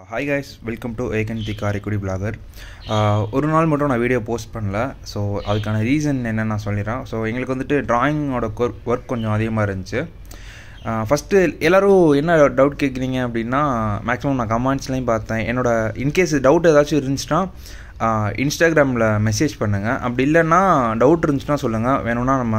hi guys welcome to Egan the Karaikudi blogger ஒரு நாள் மட்டும் நான் வீடியோ போஸ்ட் பண்ணல ஸோ அதுக்கான ரீசன் என்னன்னு நான் சொல்லிடுறேன் ஸோ எங்களுக்கு வந்துட்டு ட்ராயிங்கோட ஒர்க் கொஞ்சம் அதிகமாக இருந்துச்சு ஃபஸ்ட்டு எல்லோரும் என்ன டவுட் கேட்குறீங்க அப்படின்னா மேக்ஸிமம் நான் கமெண்ட்ஸ்லையும் பார்த்தேன் என்னோட இன்கேஸ் டவுட் ஏதாச்சும் இருந்துச்சுன்னா இன்ஸ்டாகிராமில் மெசேஜ் பண்ணுங்கள் அப்படி இல்லைன்னா டவுட் இருந்துச்சுன்னா சொல்லுங்கள் வேணும்னா நம்ம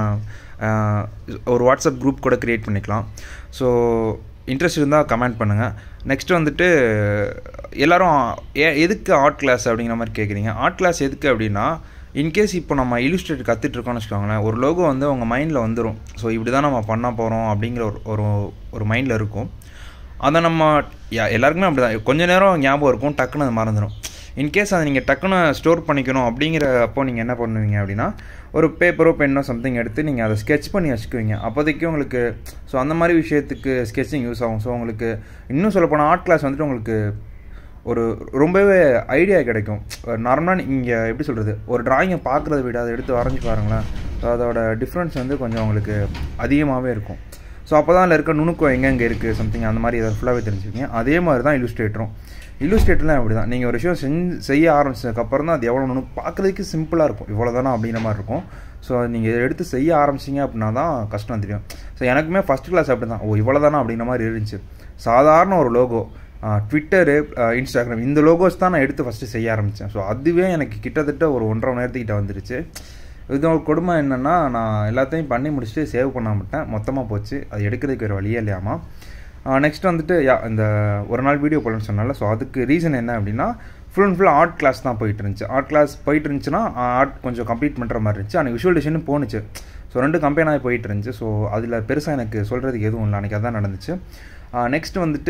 ஒரு வாட்ஸ்அப் குரூப் கூட க்ரியேட் பண்ணிக்கலாம் ஸோ இன்ட்ரெஸ்ட் இருந்தால் கமெண்ட் பண்ணுங்கள் நெக்ஸ்ட் வந்துட்டு எல்லோரும் ஏ எதுக்கு ஆர்ட் கிளாஸ் அப்படிங்கிற மாதிரி கேட்குறீங்க ஆர்ட் கிளாஸ் எதுக்கு அப்படின்னா இன்கேஸ் இப்போ நம்ம இலிஸ்ட்ரேட் கற்றுட்ருக்கோம்னு வச்சுக்கோங்களேன் ஒரு லோகோ வந்து உங்கள் மைண்டில் வந்துடும் ஸோ இப்படி தான் நம்ம பண்ண போகிறோம் அப்படிங்கிற ஒரு ஒரு ஒரு மைண்டில் இருக்கும் அதை நம்ம எல்லாருக்குமே அப்படி தான் கொஞ்ச நேரம் ஞாபகம் இருக்கும் டக்குன்னு அது மறந்துடும் இன்கேஸ் அதை நீங்கள் டக்குன்னு ஸ்டோர் பண்ணிக்கணும் அப்படிங்கிற அப்போ நீங்கள் என்ன பண்ணுவீங்க அப்படின்னா ஒரு பேப்பரோ பென்னோ சம்திங் எடுத்து நீங்கள் அதை ஸ்கெட்ச் பண்ணி வச்சுக்குவீங்க அப்போதைக்கு உங்களுக்கு ஸோ அந்த மாதிரி விஷயத்துக்கு ஸ்கெட்சிங் யூஸ் ஆகும் ஸோ உங்களுக்கு இன்னும் சொல்லப்போனால் ஆர்ட் கிளாஸ் வந்துட்டு உங்களுக்கு ஒரு ரொம்பவே ஐடியா கிடைக்கும் நார்மலாக நீங்கள் எப்படி சொல்கிறது ஒரு ட்ராயிங்கை பார்க்குறத விட அதை எடுத்து வரைஞ்சி பாருங்களேன் ஸோ அதோட டிஃப்ரென்ஸ் வந்து கொஞ்சம் உங்களுக்கு அதிகமாகவே இருக்கும் ஸோ அப்போ தான் அதில் இருக்க நுணுக்கம் எங்கெங்கே இருக்குது சம்திங் அந்த மாதிரி அதை ஃபுல்லாகவே தெரிஞ்சுக்கிங்க அதே மாதிரி தான் இல்லுஸ்ட்ரேட்டரும் இல்லுஸ்ட்ரேட்டர்லாம் அப்படி தான் நீங்கள் ஒரு விஷயம் செஞ்சு செய்ய ஆரம்பிச்சதுக்கப்புறம் தான் அது எவ்வளோ நுணு பார்க்குறதுக்கு சிம்பிளாக இருக்கும் இவ்வளோ தானே அப்படிங்கிற மாதிரி இருக்கும் ஸோ நீங்கள் எடுத்து செய்ய ஆரம்பிச்சிங்க அப்படின்னா தான் கஷ்டம் தெரியும் ஸோ எனக்குமே ஃபஸ்ட் கிளாஸ் அப்படி தான் ஓ இவ்வளோ தானே அப்படிங்கிற மாதிரி இருந்துச்சு சாதாரண ஒரு லோகோ ட்விட்டரு இன்ஸ்டாகிராம் இந்த லோகோஸ் தான் நான் எடுத்து ஃபஸ்ட்டு செய்ய ஆரம்பித்தேன் ஸோ அதுவே எனக்கு கிட்டத்தட்ட ஒரு ஒன்றரை மணி நேரத்துக்கிட்ட வந்துருச்சு இதோட கொடுமை என்னென்னா நான் எல்லாத்தையும் பண்ணி முடிச்சுட்டு சேவ் பண்ண மாட்டேன் மொத்தமாக போச்சு அது எடுக்கிறதுக்கு வேறு வழியே இல்லையாமா நெக்ஸ்ட் வந்துட்டு யா இந்த ஒரு நாள் வீடியோ போடணும்னு சொன்னால ஸோ அதுக்கு ரீசன் என்ன அப்படின்னா full and full art class தான் போயிட்டு இருந்துச்சு ஆர்ட் கிளாஸ் போயிட்டு இருந்துச்சுன்னா ஆர்ட் கொஞ்சம் கம்ப்ளீட் பண்ணுற மாதிரி இருந்துச்சு ஆனால் விஷுவல் டிசைனும் போணுச்சு ஸோ ரெண்டு கம்பெனியாக போயிட்டு இருந்துச்சு ஸோ அதில் பெருசாக எனக்கு சொல்கிறதுக்கு எதுவும் இல்லை அன்றைக்கி அதான் நடந்துச்சு நெக்ஸ்ட் வந்துட்டு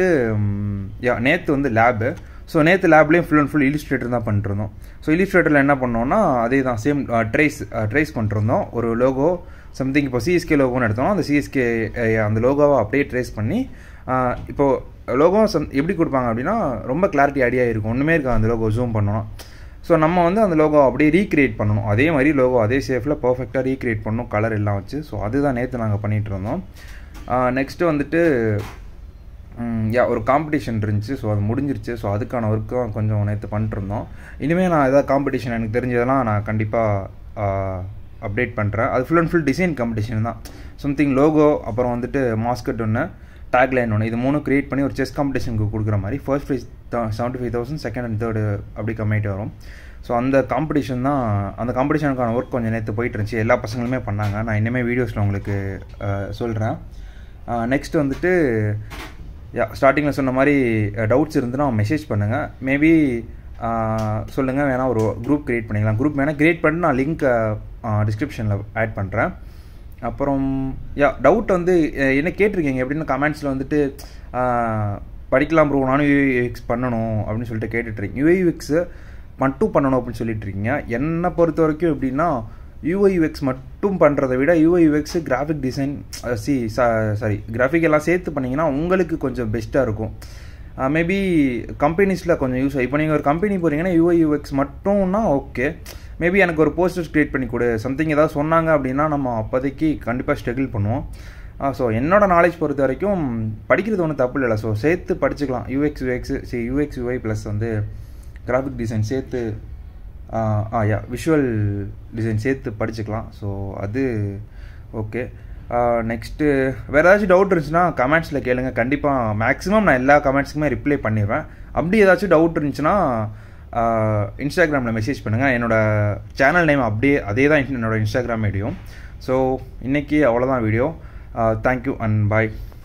யா நேற்று வந்து லேபு ஸோ நேற்று லேப்லேயும் ஃபுல் அண்ட் ஃபுல் இலிஸ்ட்ரேட்டர் தான் பண்ணிருந்தோம் ஸோ இலிஸ்ட்ரேட்டரில் என்ன பண்ணோம்னா அதே தான் சேம் ட்ரேஸ் ட்ரேஸ் பண்ணிருந்தோம் ஒரு லோகோ சம்திங் இப்போ சிஎஸ்கே லோகோன்னு எடுத்தோம் அந்த சிஎஸ்கே அந்த லோகோவை அப்படியே ட்ரேஸ் பண்ணி இப்போது லோகோ சம் எப்படி கொடுப்பாங்க அப்படின்னா ரொம்ப கிளாரிட்டி ஐடியா இருக்கும் ஒன்றுமே இருக்கா அந்த லோகோ ஜூம் பண்ணணும் ஸோ நம்ம வந்து அந்த லோகோ அப்படியே ரீக்ரியேட் பண்ணணும் அதே மாதிரி லோகோ அதே சேஃபில் பர்ஃபெக்டாக ரீக்ரியேட் பண்ணணும் கலர் எல்லாம் வச்சு ஸோ அதுதான் நேற்று நாங்கள் பண்ணிகிட்டு இருந்தோம் நெக்ஸ்ட்டு வந்துட்டு யா ஒரு காம்படிஷன் இருந்துச்சு ஸோ அது முடிஞ்சிருச்சு ஸோ அதுக்கான ஒர்க்கும் கொஞ்சம் நேற்று பண்ணிட்டுருந்தோம் இனிமேல் நான் எதாவது காம்படிஷன் எனக்கு தெரிஞ்சதெல்லாம் நான் கண்டிப்பாக அப்டேட் பண்ணுறேன் அது full and full design competition தான் சம்திங் லோகோ அப்புறம் வந்துட்டு மாஸ்கட் ஒன்று டேக்லைன் ஒன்று இது மூணு க்ரியேட் பண்ணி ஒரு செஸ் காம்படிஷனுக்கு கொடுக்குற மாதிரி first prize seventy five thousand second and third அப்படி கம்மிட்டு வரும் ஸோ அந்த காம்படிஷன் தான் அந்த காம்படிஷனுக்கான ஒர்க் கொஞ்சம் நேற்று போயிட்டு இருந்துச்சு எல்லா பசங்களுமே பண்ணாங்க நான் இனிமேல் வீடியோஸில் உங்களுக்கு சொல்கிறேன் நெக்ஸ்ட் வந்துட்டு யா ஸ்டார்டிங்கில் சொன்ன மாதிரி டவுட்ஸ் இருந்துன்னா மெசேஜ் பண்ணுங்கள் மேபி சொல்லுங்கள் வேணால் ஒரு குரூப் க்ரியேட் பண்ணிக்கலாம் குரூப் வேணால் க்ரியேட் பண்ணி நான் லிங்க்கை டிஸ்கிரிப்ஷனில் ஆட் பண்ணுறேன் அப்புறம் யா டவுட் வந்து என்ன கேட்டிருக்கீங்க எப்படின்னு கமெண்ட்ஸில் வந்துட்டு படிக்கலாம் ப்ரோ நானும் யூஏஎக்ஸ் பண்ணணும் அப்படின்னு சொல்லிட்டு கேட்டுட்ருக்கீங்க யூஏஎக்ஸு மட்டும் பண்ணணும் அப்படின்னு சொல்லிட்டு இருக்கீங்க என்னை பொறுத்த வரைக்கும் எப்படின்னா யூஐயூஎக்ஸ் மட்டும் பண்ணுறதை விட யூஐயூஎக்ஸ் கிராஃபிக் டிசைன் சி சாரி கிராஃபிக் எல்லாம் சேர்த்து பண்ணிங்கன்னா உங்களுக்கு கொஞ்சம் பெஸ்ட்டாக இருக்கும் மேபி கம்பெனிஸில் கொஞ்சம் யூஸ் இப்போ நீங்கள் ஒரு கம்பெனி போகிறீங்கன்னா யூஐயூஎக்ஸ் மட்டும்னா ஓகே மேபி எனக்கு ஒரு போஸ்டர்ஸ் க்ரியேட் பண்ணி கொடு சம்திங் ஏதாவது சொன்னாங்க அப்படின்னா நம்ம அப்போதைக்கு கண்டிப்பாக ஸ்ட்ரகிள் பண்ணுவோம் ஸோ என்னோடய நாலேஜ் பொறுத்த வரைக்கும் படிக்கிறது ஒன்றும் தப்பு இல்லை ஸோ சேர்த்து படிச்சுக்கலாம் யூஎக்ஸ் யூஎக்ஸ் சி யூஎக்ஸ் யூஐ ப்ளஸ் வந்து கிராஃபிக் டிசைன் சேர்த்து ஆ யா விஷுவல் டிசைன் சேர்த்து படிச்சுக்கலாம் ஸோ அது ஓகே நெக்ஸ்ட்டு வேறு ஏதாச்சும் டவுட் இருந்துச்சுன்னா கமெண்ட்ஸில் கேளுங்க கண்டிப்பாக மேக்ஸிமம் நான் எல்லா கமெண்ட்ஸுக்குமே ரிப்ளை பண்ணிடுவேன் அப்படி ஏதாச்சும் டவுட் இருந்துச்சுன்னா இன்ஸ்டாகிராமில் மெசேஜ் பண்ணுங்கள் என்னோடய சேனல் நேம் அப்படியே அதே தான் என்னோடய இன்ஸ்டாகிராம் ஐடியும் ஸோ இன்றைக்கி அவ்வளோதான் வீடியோ தேங்க்யூ அண்ட் பாய்